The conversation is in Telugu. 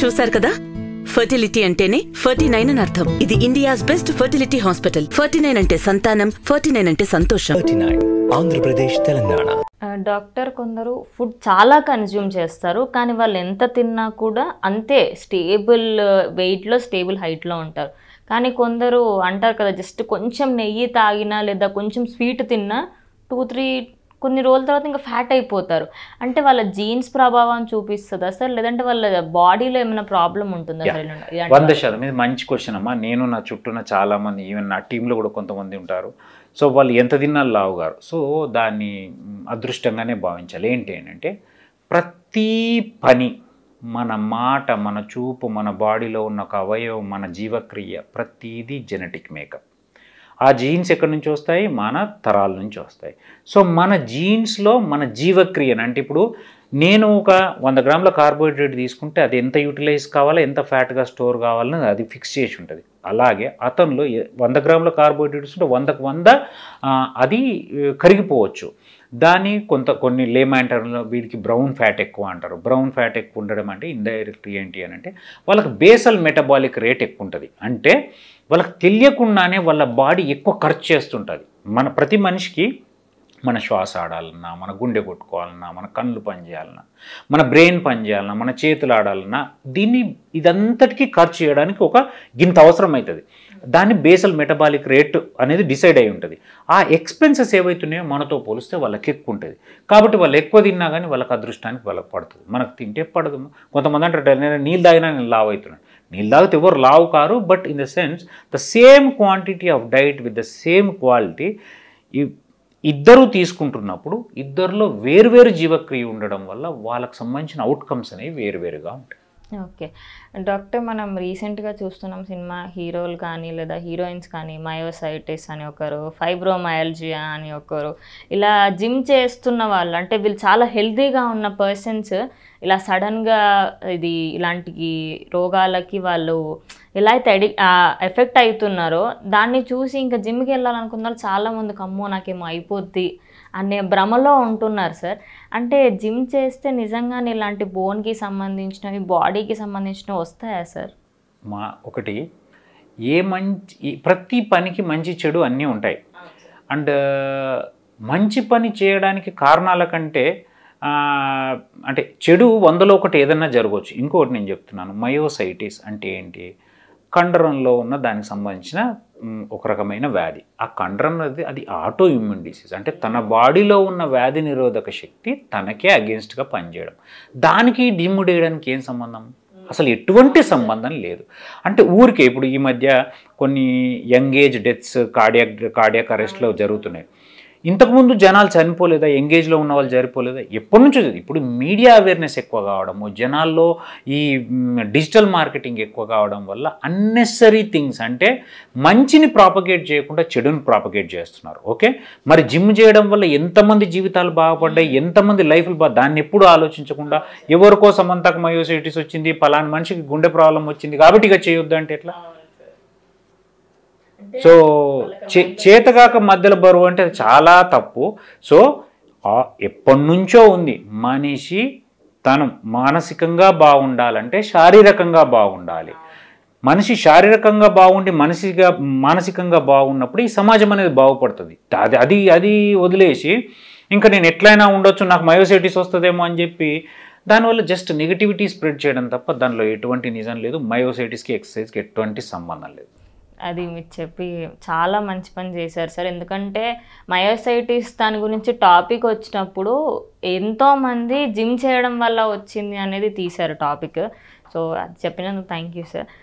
చూశారు కదా ఫర్టిలిటీ అంటేనే ఫర్టీ నైన్ అని అర్థం ఇది India's best fertility hospital forty nine అంటే సంతానం ఫర్టీ నైన్ అంటే సంతోషం థర్టీ నైన్ ఆంధ్రప్రదేశ్ తెలంగాణ ఆ, డాక్టర్ కొందరు ఫుడ్ చాలా కన్జ్యూమ్ చేస్తారు కానీ వాళ్ళు ఎంత తిన్నా కూడా అంతే స్టేబుల్ వెయిట్లో స్టేబుల్ హైట్లో ఉంటారు కానీ కొందరు అంటారు కదా జస్ట్ కొంచెం నెయ్యి తాగినా లేదా కొంచెం స్వీట్ తిన్నా టూ త్రీ కొన్ని రోజుల తర్వాత ఇంకా ఫ్యాట్ అయిపోతారు అంటే వాళ్ళ జీన్స్ ప్రభావం చూపిస్తుందా సార్ లేదంటే వాళ్ళ బాడీలో ఏమైనా ప్రాబ్లం ఉంటుందా సార్ ఇలాంటి- ఇలాంటి వంద శాతం ఇది మంచి క్వశ్చన్ అమ్మా నేను నా చుట్టూ ఉన్న చాలా మంది ఈవెన్ నా టీంలో కూడా కొంతమంది ఉంటారు సో వాళ్ళు ఎంత తిన్నా లావు గారు సో దాన్ని మ్, అదృష్టంగానే భావించాలి ఏంటి అంటే ప్రతి పని మన మాట మన చూపు మన బాడీలో ఉన్న ఒక అవయవం మన జీవక్రియ ప్రతిదీ జెనెటిక్ మేకప్ ఆ జీన్స్ ఎక్కడి నుంచి వస్తాయి మన తరాల నుంచి వస్తాయి సో మన జీన్స్లో మన జీవక్రియను అంటే ఇప్పుడు నేను ఒక వంద గ్రాముల కార్బోహైడ్రేట్ తీసుకుంటే అది ఎంత యూటిలైజ్ కావాలో ఎంత ఫ్యాట్గా స్టోర్ కావాలని అది ఫిక్స్ చేసి ఉంటుంది అలాగే అతనిలో ఎ- వంద గ్రాముల కార్బోహైడ్రేట్స్ ఉంటే వందకు వంద ఆ, అది ఆ, కరిగిపోవచ్చు దాని కొంత కొన్ని లేమంటారు వీడికి బ్రౌన్ ఫ్యాట్ ఎక్కువ అంటారు బ్రౌన్ ఫ్యాట్ ఎక్కువ ఉండడం అంటే ఇండైరెక్ట్ ఏంటి అని అంటే వాళ్ళకి బేసల్ మెటబాలిక్ రేట్ ఎక్కువ ఉంటుంది అంటే వాళ్ళకి తెలియకుండానే వాళ్ళ బాడీ ఎక్కువ ఖర్చు చేస్తుంటుంది మన ప్రతి మనిషికి మన శ్వాస ఆడాలన్నా మన గుండె కొట్టుకోవాలన్నా మన కళ్ళు పనిచేయాలన్నా మన బ్రెయిన్ పనిచేయాలన్నా మన చేతులు ఆడాలన్నా దీన్ని ఇదంతటికీ ఖర్చు చేయడానికి ఒక గింత అవసరం అవుతుంది దాన్ని బేసల్ మెటబాలిక్ రేట్ అనేది డిసైడ్ అయి ఉంటుంది ఆ ఎక్స్పెన్సెస్ ఏవైతున్నాయో మనతో పోలిస్తే వాళ్ళకి ఎక్కువ ఉంటుంది కాబట్టి వాళ్ళు ఎక్కువ తిన్నా కానీ వాళ్ళకి అదృష్టానికి వాళ్ళకి పడుతుంది మనకు తింటే పడదు కొంతమంది అంటారు నేను నీళ్ళు తాగినా నేను లావ్ అవుతున్నాను నీళ్ళు తాగితే ఎవరు లావు కారు but in the sense the same quantity of diet with the same quality ఈ ఇద్దరు తీసుకుంటున్నప్పుడు ఇద్దరిలో వేరువేరు జీవక్రియ ఉండడం వల్ల వాళ్ళకి సంబంధించిన అవుట్కమ్స్ అనేవి వేరువేరుగా ఉంటాయి ఓకే డాక్టర్ మనం రీసెంట్గా చూస్తున్నాం సినిమా హీరోలు కానీ లేదా హీరోయిన్స్ కానీ మయోసైటిస్ అని ఒకరు ఫైబ్రోమయాలజియా అని ఒకరు ఇలా జిమ్ చేస్తున్న వాళ్ళు అంటే వీళ్ళు చాలా హెల్తీగా ఉన్న పర్సన్స్ ఇలా సడన్గా ఇది ఇలాంటి రోగాలకి వాళ్ళు ఎలా అయితే అడి ఎఫెక్ట్ అవుతున్నారో దాన్ని చూసి ఇంకా జిమ్కి వెళ్ళాలనుకున్న వాళ్ళు చాలామందికి అమ్మో నాకేమో అయిపోద్ది అనే భ్రమలో ఉంటున్నారు సార్ అంటే జిమ్ చేస్తే నిజంగానే ఇలాంటి బోన్కి సంబంధించినవి బాడీకి సంబంధించినవి వస్తాయా సార్ మా ఒకటి ఏ మంచి ఈ- ప్రతి పనికి మంచి చెడు అన్నీ ఉంటాయి అండ్ మంచి పని చేయడానికి కారణాల కంటే ఆ, అంటే చెడు వందలో ఒకటి ఏదన్నా జరగవచ్చు ఇంకొకటి నేను చెప్తున్నాను మయోసైటిస్ అంటే ఏంటి కండరంలో ఉన్న దానికి సంబంధించిన మ్, ఒక రకమైన వ్యాధి ఆ కండరం అనేది అది ఆటో ఇమ్యూన్ డిసీజ్ అంటే తన బాడీలో ఉన్న వ్యాధి నిరోధక శక్తి తనకే అగేన్స్ట్గా పనిచేయడం దానికి డిమ్ముడు వేయడానికి ఏం సంబంధం అసలు ఎటువంటి సంబంధం లేదు అంటే ఊరికే ఇప్పుడు ఈ మధ్య కొన్ని young age deaths cardiac cardiac అరెస్ట్లో జరుగుతున్నాయి ఇంతకుముందు జనాలు చనిపోలేదా ఎంగేజ్లో ఉన్న వాళ్ళు చనిపోలేదా ఎప్పటి నుంచో జరిగింది. ఇప్పుడు మీడియా అవేర్నెస్ ఎక్కువ కావడము జనాల్లో ఈ మ్, డిజిటల్ మార్కెటింగ్ ఎక్కువ కావడం వల్ల అన్నెసరీ థింగ్స్ అంటే మంచిని ప్రాపగేట్ చేయకుండా చెడుని ప్రాపగేట్ చేస్తున్నారు ఓకే మరి జిమ్ చేయడం వల్ల ఎంతమంది జీవితాలు బాగుపడ్డాయి ఎంతమంది లైఫ్లు బా దాన్ని ఎప్పుడు ఆలోచించకుండా ఎవరికో సమంతకు మయోసైటిస్ వచ్చింది పలానా మనిషికి గుండె ప్రాబ్లం వచ్చింది కాబట్టి ఇక చేయొద్దు అంటే ఎట్లా సో చే- చేతగాక మధ్యలో బరువు అంటే అది చాలా తప్పు సో ఆ ఎప్పటి నుంచో ఉంది మనిషి తను మానసికంగా బాగుండాలంటే శారీరకంగా బాగుండాలి మనిషి శారీరకంగా బాగుండి మనిషిగా మానసికంగా బాగున్నప్పుడు ఈ సమాజం అనేది బాగుపడుతుంది అది అది అది వదిలేసి ఇంకా నేను ఎట్లయినా ఉండొచ్చు నాకు మయోసైటిస్ వస్తుందేమో అని చెప్పి దానివల్ల జస్ట్ నెగిటివిటీ స్ప్రెడ్ చేయడం తప్ప దానిలో ఎటువంటి నిజం లేదు మయోసైటిస్కి ఎక్సర్సైజ్కి ఎటువంటి సంబంధం లేదు అది మీరు చెప్పి చాలా మంచి పని చేశారు సార్ ఎందుకంటే మయోసైటిస్ దాని గురించి టాపిక్ వచ్చినప్పుడు ఎంతోమంది జిమ్ చేయడం వల్ల వచ్చింది అనేది తీశారు టాపిక్ సో అది చెప్పినందుకు థ్యాంక్ యూ సార్